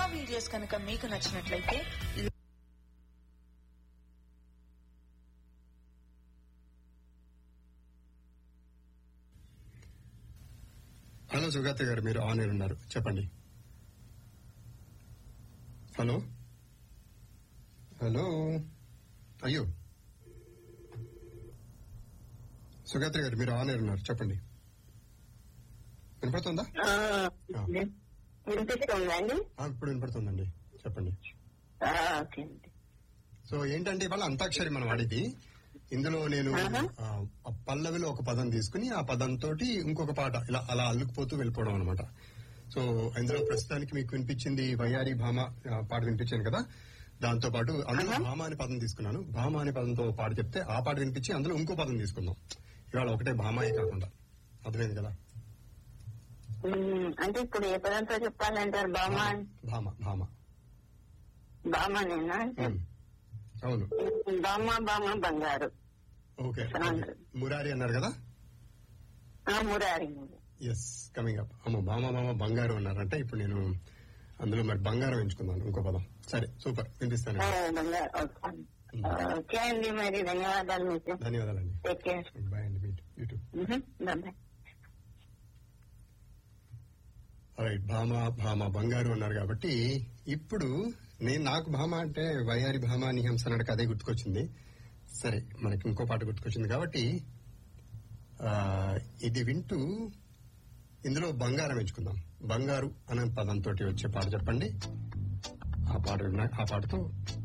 Videos కనుక మీకు నచ్చినట్లయితే హలో సుగత గారు మీరు ఆన్ ఎయిర్ ఉన్నారు చెప్పండి హలో హలో అయ్యో సుగత గారు మీరు ఆన్ ఎయిర్ ఉన్నారు చెప్పండి వినపడుతుందా ఆ, వినిపిస్తుందండి ఆ, ఇప్పుడు వినపడుతుందండి చెప్పండి ఆ, ఓకే అండి సో ఏంటంటే ఇవాళ అంతాక్షరి మనం ఆడేది ఇందులో నేను ఆహా. ఆ, ఆ పల్లవిలో ఒక పదం తీసుకుని ఆ పదంతో ఇంకొక పాట ఇలా అలా అల్లుకుపోతూ వెళ్ళిపోవడం అనమాట సో ఇందులో ప్రస్తుతానికి మీకు వినిపించింది వయ్యారి భామ ఆ, పాట వినిపించాను కదా దాంతో పాటు అందులో ఆహా. భామ అనే పదం తీసుకున్నాను భామ అనే పదంతో ఓ పాట చెప్తే ఆ పాట వినిపించి అందులో ఇంకో పదం తీసుకుందాం ఇవాళ ఒకటే భామాయే కాకుండా అర్థమైంది కదా ఉమ్, అంటే ఇప్పుడు ఏ పదంతో చెప్పాలంటారు బామా భామ భామ బామానేనా ఉమ్. అవును బామా బామా బంగారు ఓకే అవును. మురారి అన్నారు కదా ఆ, మురారి ఎస్ కమింగ్ అప్ అమ్మ బామ మామ బంగారం అన్నారంటే ఇప్పుడు నేను అందులో మరి బంగారం ఎంచుకున్నాను ఇంకో పదం సరే సూపర్ వినిపిస్తాను ఆ, బంగారు ఓకే. ఓకే అండి మరి ధన్యవాదాలు మీకు ధన్యవాదాలండి టేక్ కేర్ బాయ్ అండి మీట్ యూట్యూబ్ బాయ్ రైట్ భామ భామ బంగారు అన్నారు కాబట్టి ఇప్పుడు నేను నాకు భామ అంటే వయారి భామ నిహంస అన్నట్టు అదే గుర్తుకొచ్చింది సరే మనకి ఇంకో పాట గుర్తుకొచ్చింది కాబట్టి ఆ, ఇది వింటూ ఇందులో బంగారం ఎంచుకుందాం బంగారు అనే పదంతో వచ్చే పాట చెప్పండి ఆ పాట విన్నా- ఆ పాటతో